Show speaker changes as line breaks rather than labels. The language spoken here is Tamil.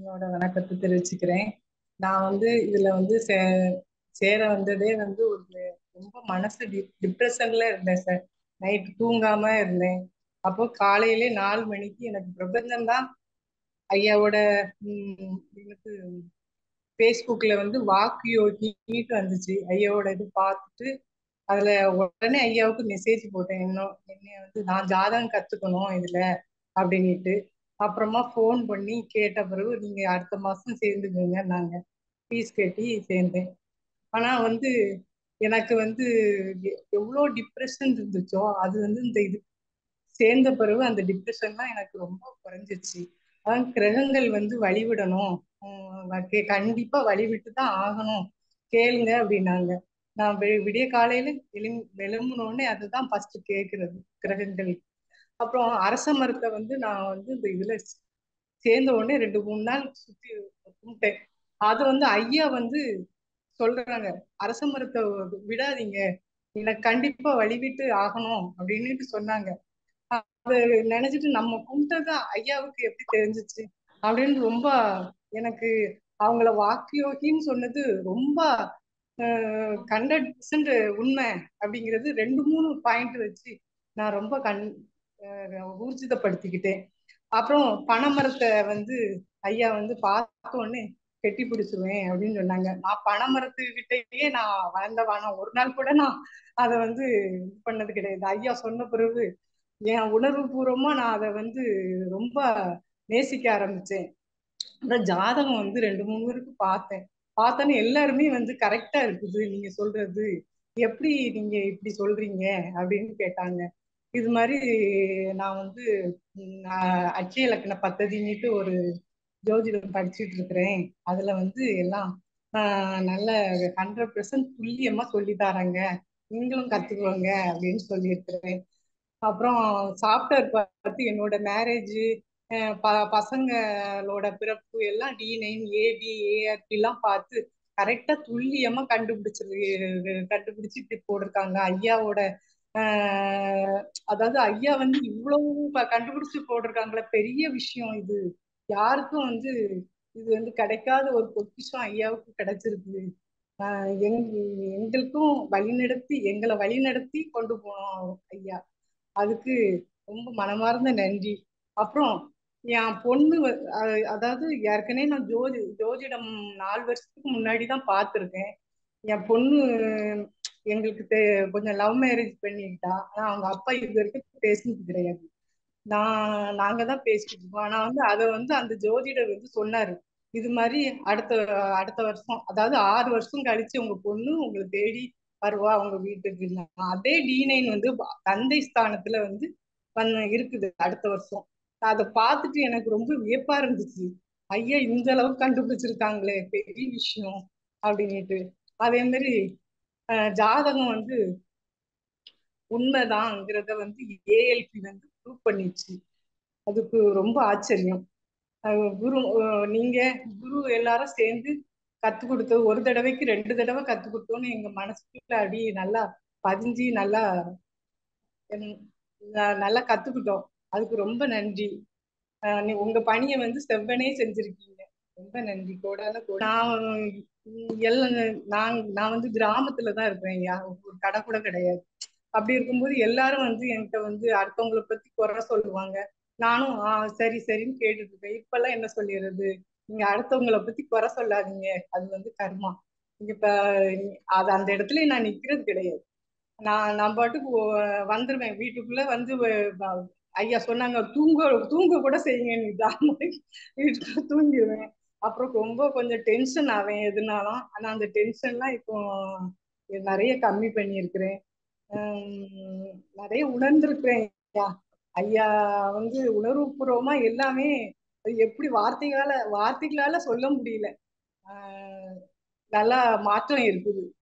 என்னோட வணக்கத்தை தெரிவிச்சுக்கிறேன் நான் வந்து இதுல வந்து சே சேர வந்ததே வந்து ஒரு ரொம்ப மனசு டி டிப்ரெஷன்ல இருந்தேன் சார் நைட் தூங்காம இருந்தேன் அப்போ காலையிலே நாலு மணிக்கு எனக்கு பிரபஞ்சம் தான் ஐயாவோட உம் எனக்கு ஃபேஸ்புக்ல வந்து வாக்கு யோகிட்டு வந்துச்சு ஐயாவோட இது பார்த்துட்டு அதுல உடனே ஐயாவுக்கு மெசேஜ் போட்டேன் இன்னும் என்னைய வந்து நான் ஜாதகம் கத்துக்கணும் இதுல அப்படின்ட்டு அப்புறமா ஃபோன் பண்ணி கேட்ட பிறகு நீங்க அடுத்த மாசம் சேர்ந்துக்கோங்க நாங்க ஃபீஸ் கட்டி சேர்ந்தேன் ஆனா வந்து எனக்கு வந்து எவ்வளோ டிப்ரெஷன் இருந்துச்சோ அது வந்து இந்த இது சேர்ந்த பிறகு அந்த டிப்ரெஷன்லாம் எனக்கு ரொம்ப குறைஞ்சிச்சு அதான் கிரகங்கள் வந்து வழிவிடணும் கண்டிப்பா வழிவிட்டு தான் ஆகணும் கேளுங்க அப்படின்னாங்க நான் விடிய காலையில எழும் எழும்பினோடனே அதுதான் ஃபர்ஸ்ட் கேட்கறது கிரகங்கள் அப்புறம் அரச மரத்தை வந்து நான் வந்து இந்த இதுல சேர்ந்த உடனே ரெண்டு மூணு நாள் சுத்தி கும்பிட்டேன் அது வந்து ஐயா வந்து சொல்றாங்க அரச மரத்தை விடாதீங்க எனக்கு கண்டிப்பா வழிவிட்டு ஆகணும் அப்படின்னுட்டு சொன்னாங்க அது நினைச்சிட்டு நம்ம கும்பிட்டது ஐயாவுக்கு எப்படி தெரிஞ்சிச்சு அப்படின்னு ரொம்ப எனக்கு அவங்கள வாக்கு யோகின்னு சொன்னது ரொம்ப ஹண்ட்ரட் பர்சன்ட் உண்மை அப்படிங்கிறது ரெண்டு மூணு பாயிண்ட் வச்சு நான் ரொம்ப கண் ஊர்ஜிதப்படுத்திக்கிட்டேன் அப்புறம் பனைமரத்தை வந்து ஐயா வந்து பார்த்த உடனே கெட்டி பிடிச்சிருவேன் அப்படின்னு சொன்னாங்க நான் பனைமரத்துக்கிட்டேயே நான் வளர்ந்தவானா ஒரு நாள் கூட நான் அதை வந்து இது பண்ணது கிடையாது ஐயா சொன்ன பிறகு என் உணர்வு பூர்வமா நான் அதை வந்து ரொம்ப நேசிக்க ஆரம்பிச்சேன் அப்புறம் ஜாதகம் வந்து ரெண்டு மூணு பேருக்கு பார்த்தேன் பார்த்தோன்னு எல்லாருமே வந்து கரெக்டா இருக்குது நீங்க சொல்றது எப்படி நீங்க இப்படி சொல்றீங்க அப்படின்னு கேட்டாங்க இது மாதிரி நான் வந்து அட்சய இலக்கண பத்ததின்னுட்டு ஒரு ஜோதிடம் படிச்சுட்டு இருக்கிறேன் அதுல வந்து எல்லாம் நல்ல ஹண்ட்ரட் பெர்சன்ட் துல்லியமா சொல்லி தராங்க நீங்களும் கத்துக்குவாங்க அப்படின்னு சொல்லியிருக்கிறேன் அப்புறம் சாஃப்ட்வேர் பார்த்து என்னோட மேரேஜ் ப பசங்களோட பிறப்பு எல்லாம் டி நைன் ஏபி ஏஆர்பி எல்லாம் பார்த்து கரெக்டா துல்லியமா கண்டுபிடிச்சிரு கண்டுபிடிச்சு இப்படி போட்டிருக்காங்க ஐயாவோட அதாவது ஐயா வந்து இவ்வளவு கண்டுபிடிச்சு போட்டிருக்காங்களே பெரிய விஷயம் இது யாருக்கும் வந்து இது வந்து கிடைக்காத ஒரு பொக்கிஷம் ஐயாவுக்கு கிடைச்சிருக்கு எங் எங்களுக்கும் வழிநடத்தி எங்களை வழிநடத்தி கொண்டு போனோம் ஐயா அதுக்கு ரொம்ப மனமார்ந்த நன்றி அப்புறம் என் பொண்ணு அதாவது ஏற்கனவே நான் ஜோதி ஜோதிடம் நாலு வருஷத்துக்கு முன்னாடி தான் பார்த்துருக்கேன் என் பொண்ணு எங்களுக்கு கொஞ்சம் லவ் மேரேஜ் பண்ணிக்கிட்டா ஆனா அவங்க அப்பா இது வரைக்கும் பேசினது கிடையாது நான் நாங்க தான் பேசிட்டு இருக்கோம் ஆனா வந்து அதை வந்து அந்த ஜோதிடர் வந்து சொன்னாரு இது மாதிரி அடுத்த அடுத்த வருஷம் அதாவது ஆறு வருஷம் கழிச்சு உங்க பொண்ணு உங்களை தேடி வருவா உங்க வீட்டுக்கு அதே டி நைன் வந்து தந்தை ஸ்தானத்துல வந்து இருக்குது அடுத்த வருஷம் அதை பார்த்துட்டு எனக்கு ரொம்ப வியப்பா இருந்துச்சு ஐயா இந்த அளவுக்கு கண்டுபிடிச்சிருக்காங்களே பெரிய விஷயம் அப்படின்ட்டு அதே மாதிரி ஜாதகம் வந்து உண்மைதான்ங்கிறத வந்து ஏஎல்பி வந்து ப்ரூவ் பண்ணிச்சு அதுக்கு ரொம்ப ஆச்சரியம் குரு நீங்க குரு எல்லாரும் சேர்ந்து கத்து கொடுத்து ஒரு தடவைக்கு ரெண்டு தடவை கத்து கொடுத்தோன்னு எங்க மனசுக்குள்ள அடி நல்லா பதிஞ்சு நல்லா நல்லா கத்துக்கிட்டோம் அதுக்கு ரொம்ப நன்றி நீ உங்க பணியை வந்து செவ்வனே செஞ்சிருக்கீங்க ரொம்ப நன்றி கோடான நான் எல்லாம் நான் நான் வந்து கிராமத்துல தான் இருப்பேன் ஐயா ஒரு கடை கூட கிடையாது அப்படி இருக்கும்போது எல்லாரும் வந்து என்கிட்ட வந்து அடுத்தவங்களை பத்தி குறை சொல்லுவாங்க நானும் ஆஹ் சரி சரின்னு கேட்டுட்டு இருக்கேன் இப்பெல்லாம் என்ன சொல்லிடுறது நீங்க அடுத்தவங்களை பத்தி குறை சொல்லாதீங்க அது வந்து கர்மா இப்ப அது அந்த இடத்துல நான் நிக்கிறது கிடையாது நான் நான் பாட்டுக்கு வந்துருவேன் வீட்டுக்குள்ள வந்து ஐயா சொன்னாங்க தூங்க தூங்க கூட செய்யுங்க நீ வீட்டுக்குள்ள தூங்கிடுவேன் அப்புறம் ரொம்ப கொஞ்சம் டென்ஷன் ஆவேன் எதுனாலும் ஆனா அந்த டென்ஷன்லாம் இப்போ நிறைய கம்மி பண்ணியிருக்கிறேன் நிறைய உணர்ந்திருக்கிறேன் ஐயா ஐயா வந்து உணர்வுபூர்வமா எல்லாமே எப்படி வார்த்தைகளால வார்த்தைகளால சொல்ல முடியல நல்லா மாற்றம் இருக்குது